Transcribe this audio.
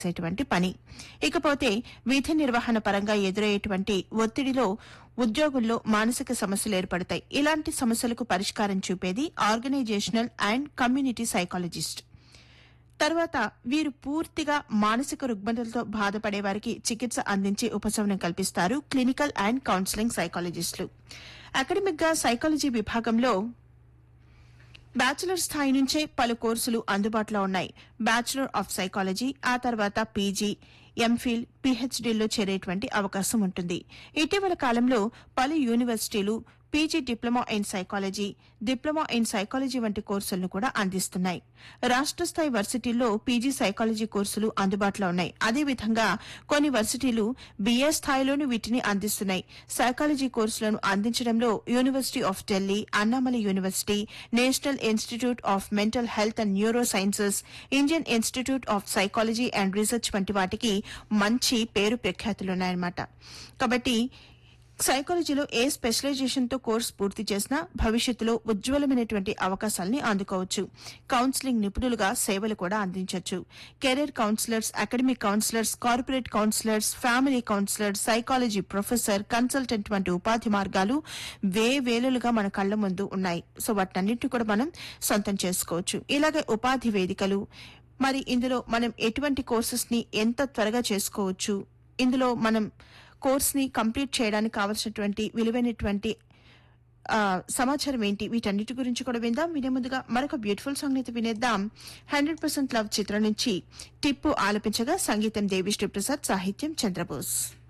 చేసేటువంటి పని ఇకపోతే విధి నిర్వహణ పరంగా ఎదురయ్యేటువంటి ఒత్తిడిలో ఉద్యోగుల్లో మానసిక సమస్యలు ఏర్పడతాయి ఇలాంటి సమస్యలకు పరిష్కారం చూపేది ఆర్గనైజేషనల్ అండ్ కమ్యూనిటీ సైకాలజిస్ట్ తర్వాత వీరు పూర్తిగా మానసిక రుగ్మతలతో బాధపడే వారికి చికిత్స అందించి ఉపశమనం కల్పిస్తారు క్లినికల్ అండ్ కౌన్సిలింగ్ సైకాలజిస్టులు అకాడమిక్ గా సైకాలజీ విభాగంలో బ్యాచిలర్ స్థాయి నుంచే పలు కోర్సులు అందుబాటులో ఉన్నాయి బ్యాచిలర్ ఆఫ్ సైకాలజీ ఆ తర్వాత పీజీ ఎంఫిల్ పీహెచ్డీల్లో చేరేటువంటి అవకాశం ఉంటుంది ఇటీవల కాలంలో పలు యూనివర్సిటీలు PG diploma in psychology diploma in psychology వంటి కోర్సులను కూడా అందిస్తున్నాయి రాష్ట్ర స్థాయి వర్సిటీల్లో పీజీ సైకాలజీ కోర్సులు అందుబాటులో ఉన్నాయి అదేవిధంగా కొన్ని వర్సిటీలు బీఏ స్థాయిలోనూ వీటిని అందిస్తున్నాయి సైకాలజీ కోర్సులను అందించడంలో university of Delhi Annamalai university national institute of mental health and neuro sciences Indian institute of psychology and research వంటి వాటికి మంచి పేరు ప్రఖ్యాతులున్నాయన్నమాట కాబట్టి సైకాలజీలో ఏ స్పెషలైజేషన్ తో కోర్స్ పూర్తి చేసినా భవిష్యత్తులో ఉజ్వలమైనటువంటి అవకాశాలని అందుకోవచ్చు కౌన్సిలింగ్ నిపుణులుగా సేవలు కూడా అందించవచ్చు career counsellors academic counsellors corporate counsellors family counsellor psychology professor consultant వంటి ఉపాధి మార్గాలు వేవేలుగా మన కళ్ల ముందు ఉన్నాయి సో వాటన్నింటినీ కూడా మనం సొంతం చేసుకోవచ్చు ఇలాగే ఉపాధి వేదికలు మరి ఇందులో మనం ఎటువంటి కోర్సెస్ ని ఎంత త్వరగా చేసుకోవచ్చు ఇందులో మనం కోర్స్ ని కంప్లీట్ చేయడానికి కావలసినటువంటి విలువైనటువంటి ఆ, సమాచారం ఏంటి వీటన్నిటి గురించి కూడా విందాం వినే ముందుగా మరొక బ్యూటిఫుల్ సాంగ్ అయితే వినేద్దాం హండ్రెడ్ పర్సెంట్ లవ్ చిత్రం నుంచి టిప్పు ఆలపించగా సంగీతం దేవిశ్రీ ప్రసాద్ సాహిత్యం చంద్రబోస్